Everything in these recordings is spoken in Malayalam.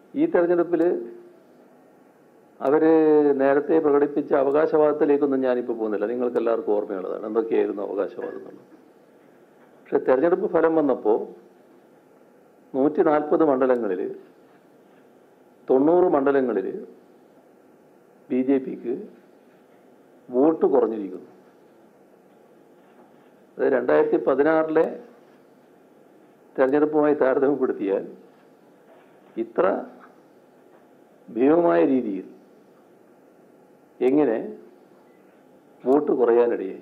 ഈ തെരഞ്ഞെടുപ്പിൽ അവർ നേരത്തെ പ്രകടിപ്പിച്ച അവകാശവാദത്തിലേക്കൊന്നും ഞാനിപ്പോൾ പോകുന്നില്ല നിങ്ങൾക്ക് എല്ലാവർക്കും ഓർമ്മയുള്ളതാണ് എന്തൊക്കെയായിരുന്നു അവകാശവാദം എന്നുള്ളത് പക്ഷെ തെരഞ്ഞെടുപ്പ് ഫലം വന്നപ്പോൾ നൂറ്റി നാൽപ്പത് മണ്ഡലങ്ങളിൽ തൊണ്ണൂറ് മണ്ഡലങ്ങളിൽ ബി ജെ പിക്ക് വോട്ട് കുറഞ്ഞിരിക്കുന്നു അത് രണ്ടായിരത്തി പതിനാറിലെ തെരഞ്ഞെടുപ്പുമായി താരതമ്യപ്പെടുത്തിയാൽ ഇത്ര ഭീമമായ രീതിയിൽ എങ്ങനെ വോട്ട് കുറയാനിടയായി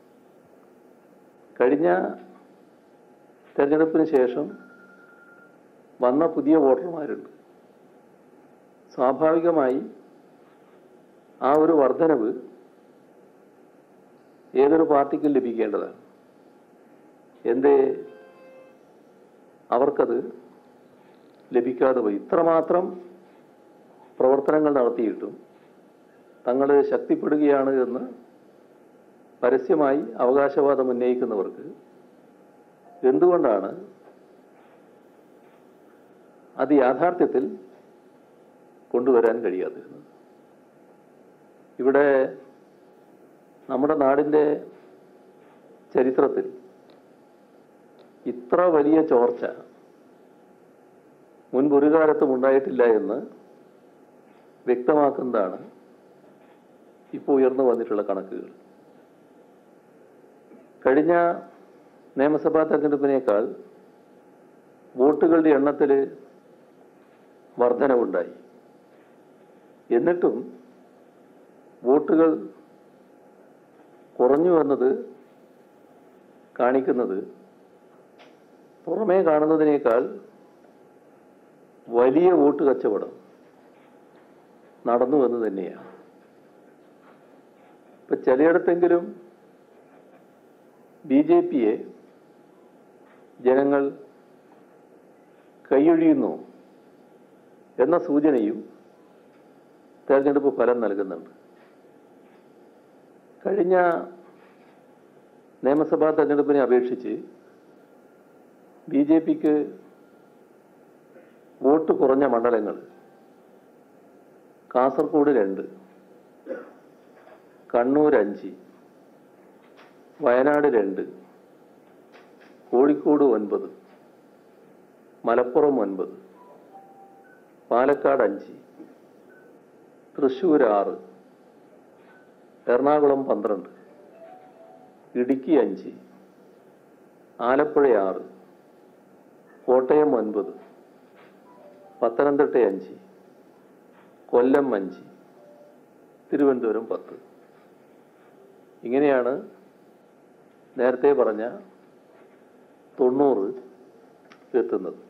കഴിഞ്ഞ തെരഞ്ഞെടുപ്പിന് ശേഷം വന്ന പുതിയ വോട്ടർമാരുണ്ട് സ്വാഭാവികമായി ആ ഒരു വർധനവ് ഏതൊരു പാർട്ടിക്കും ലഭിക്കേണ്ടതാണ് എന്തേ അവർക്കത് ലഭിക്കാതെ പോയി ഇത്രമാത്രം പ്രവർത്തനങ്ങൾ നടത്തിയിട്ടും തങ്ങൾ ശക്തിപ്പെടുകയാണ് എന്ന് പരസ്യമായി അവകാശവാദം ഉന്നയിക്കുന്നവർക്ക് എന്തുകൊണ്ടാണ് അത് യാഥാർത്ഥ്യത്തിൽ കൊണ്ടുവരാൻ കഴിയാതിരുന്നത് ഇവിടെ നമ്മുടെ നാടിൻ്റെ ചരിത്രത്തിൽ ഇത്ര വലിയ ചോർച്ച മുൻപൊരു കാലത്തും ഉണ്ടായിട്ടില്ല എന്ന് വ്യക്തമാക്കുന്നതാണ് ഇപ്പോൾ ഉയർന്നു വന്നിട്ടുള്ള കണക്കുകൾ കഴിഞ്ഞ നിയമസഭാ തെരഞ്ഞെടുപ്പിനേക്കാൾ വോട്ടുകളുടെ എണ്ണത്തിൽ വർധനവുണ്ടായി എന്നിട്ടും വോട്ടുകൾ കുറഞ്ഞു വന്നത് കാണിക്കുന്നത് പുറമേ കാണുന്നതിനേക്കാൾ വലിയ വോട്ട് കച്ചവടം നടന്നു എന്ന് തന്നെയാണ് ഇപ്പൊ ചിലയിടത്തെങ്കിലും ബി ജെ പിയെ ജനങ്ങൾ കൈയൊഴിയുന്നു എന്ന സൂചനയും തെരഞ്ഞെടുപ്പ് ഫലം നൽകുന്നുണ്ട് കഴിഞ്ഞ നിയമസഭാ തെരഞ്ഞെടുപ്പിനെ അപേക്ഷിച്ച് ബി ജെ പിക്ക് വോട്ട് കുറഞ്ഞ മണ്ഡലങ്ങൾ കാസർഗോഡ് രണ്ട് കണ്ണൂർ അഞ്ച് വയനാട് രണ്ട് കോഴിക്കോട് ഒൻപത് മലപ്പുറം ഒൻപത് പാലക്കാട് അഞ്ച് തൃശ്ശൂർ ആറ് എറണാകുളം പന്ത്രണ്ട് ഇടുക്കി അഞ്ച് ആലപ്പുഴ ആറ് കോട്ടയം ഒൻപത് പത്തനംതിട്ട അഞ്ച് കൊല്ലം അഞ്ച് തിരുവനന്തപുരം പത്ത് ഇങ്ങനെയാണ് നേരത്തെ പറഞ്ഞ തൊണ്ണൂറ് എത്തുന്നത്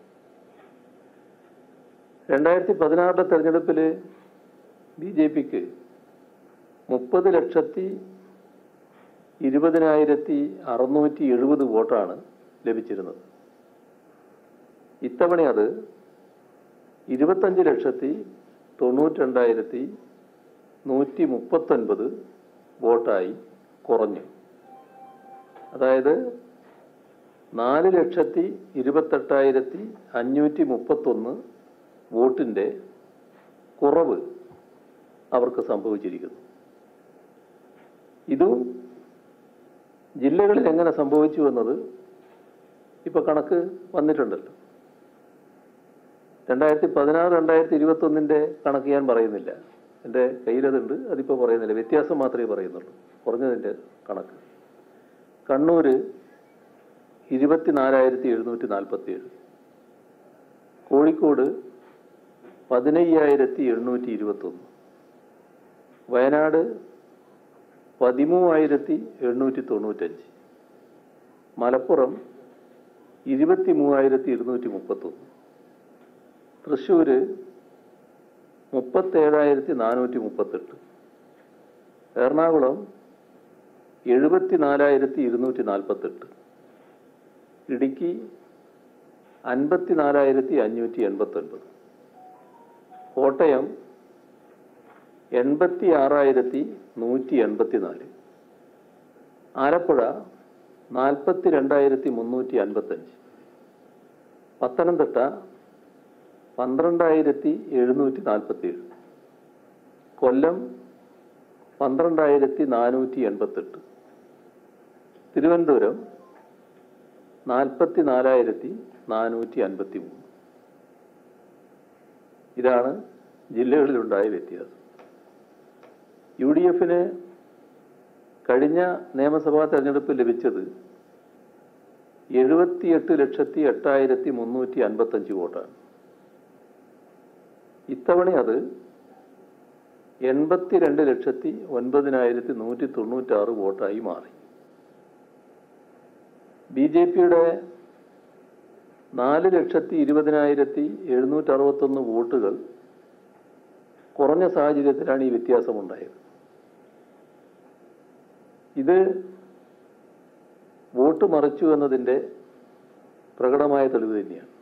രണ്ടായിരത്തി പതിനാറിലെ തെരഞ്ഞെടുപ്പിൽ ബി ജെ പിക്ക് മുപ്പത് ലക്ഷത്തി ഇരുപതിനായിരത്തി അറുന്നൂറ്റി എഴുപത് വോട്ടാണ് ലഭിച്ചിരുന്നത് ഇത്തവണ അത് ഇരുപത്തഞ്ച് ലക്ഷത്തി തൊണ്ണൂറ്റിരണ്ടായിരത്തി നൂറ്റി മുപ്പത്തൊൻപത് വോട്ടായി കുറഞ്ഞു അതായത് നാല് ലക്ഷത്തി ഇരുപത്തെട്ടായിരത്തി അഞ്ഞൂറ്റി മുപ്പത്തൊന്ന് വോട്ടിൻ്റെ കുറവ് അവർക്ക് സംഭവിച്ചിരിക്കുന്നു ഇതും ജില്ലകളിൽ എങ്ങനെ സംഭവിച്ചു എന്നത് ഇപ്പൊ കണക്ക് വന്നിട്ടുണ്ടല്ലോ രണ്ടായിരത്തി പതിനാറ് രണ്ടായിരത്തി ഇരുപത്തി ഒന്നിന്റെ കണക്ക് ഞാൻ പറയുന്നില്ല എൻ്റെ കയ്യിലതുണ്ട് അതിപ്പോൾ പറയുന്നില്ല വ്യത്യാസം മാത്രമേ പറയുന്നുള്ളൂ കുറഞ്ഞതിൻ്റെ കണക്ക് കണ്ണൂര് ഇരുപത്തിനാലായിരത്തി എഴുന്നൂറ്റി നാൽപ്പത്തി ഏഴ് കോഴിക്കോട് പതിനയ്യായിരത്തി എണ്ണൂറ്റി ഇരുപത്തൊന്ന് വയനാട് പതിമൂവായിരത്തി എണ്ണൂറ്റി തൊണ്ണൂറ്റഞ്ച് മലപ്പുറം ഇരുപത്തി മൂവായിരത്തി ഇരുന്നൂറ്റി മുപ്പത്തൊന്ന് തൃശ്ശൂര് മുപ്പത്തേഴായിരത്തി നാനൂറ്റി മുപ്പത്തെട്ട് എറണാകുളം എഴുപത്തി നാലായിരത്തി ഇരുന്നൂറ്റി നാൽപ്പത്തെട്ട് ഇടുക്കി അൻപത്തി നാലായിരത്തി അഞ്ഞൂറ്റി എൺപത്തൊൻപത് കോട്ടയം എൺപത്തി ആറായിരത്തി നൂറ്റി എൺപത്തി നാല് ആലപ്പുഴ നാൽപ്പത്തി രണ്ടായിരത്തി മുന്നൂറ്റി അൻപത്തഞ്ച് പത്തനംതിട്ട പന്ത്രണ്ടായിരത്തി എഴുന്നൂറ്റി നാൽപ്പത്തി ഏഴ് കൊല്ലം പന്ത്രണ്ടായിരത്തി നാനൂറ്റി എൺപത്തെട്ട് തിരുവനന്തപുരം നാൽപ്പത്തി നാലായിരത്തി നാനൂറ്റി അൻപത്തി മൂന്ന് ഇതാണ് ജില്ലകളിലുണ്ടായ വ്യത്യാസം യു ഡി എഫിന് കഴിഞ്ഞ നിയമസഭാ തെരഞ്ഞെടുപ്പ് ലഭിച്ചത് എഴുപത്തിയെട്ട് ലക്ഷത്തി എട്ടായിരത്തി മുന്നൂറ്റി അൻപത്തഞ്ച് വോട്ടാണ് ഇത്തവണ അത് എൺപത്തിരണ്ട് ലക്ഷത്തി ഒൻപതിനായിരത്തി നൂറ്റി തൊണ്ണൂറ്റാറ് വോട്ടായി മാറി ബി ജെ പിയുടെ നാല് ലക്ഷത്തി ഇരുപതിനായിരത്തി എഴുന്നൂറ്റി അറുപത്തൊന്ന് വോട്ടുകൾ കുറഞ്ഞ സാഹചര്യത്തിലാണ് ഈ വ്യത്യാസമുണ്ടായത് ഇത് വോട്ട് മറിച്ചു എന്നതിൻ്റെ പ്രകടമായ തെളിവ് തന്നെയാണ്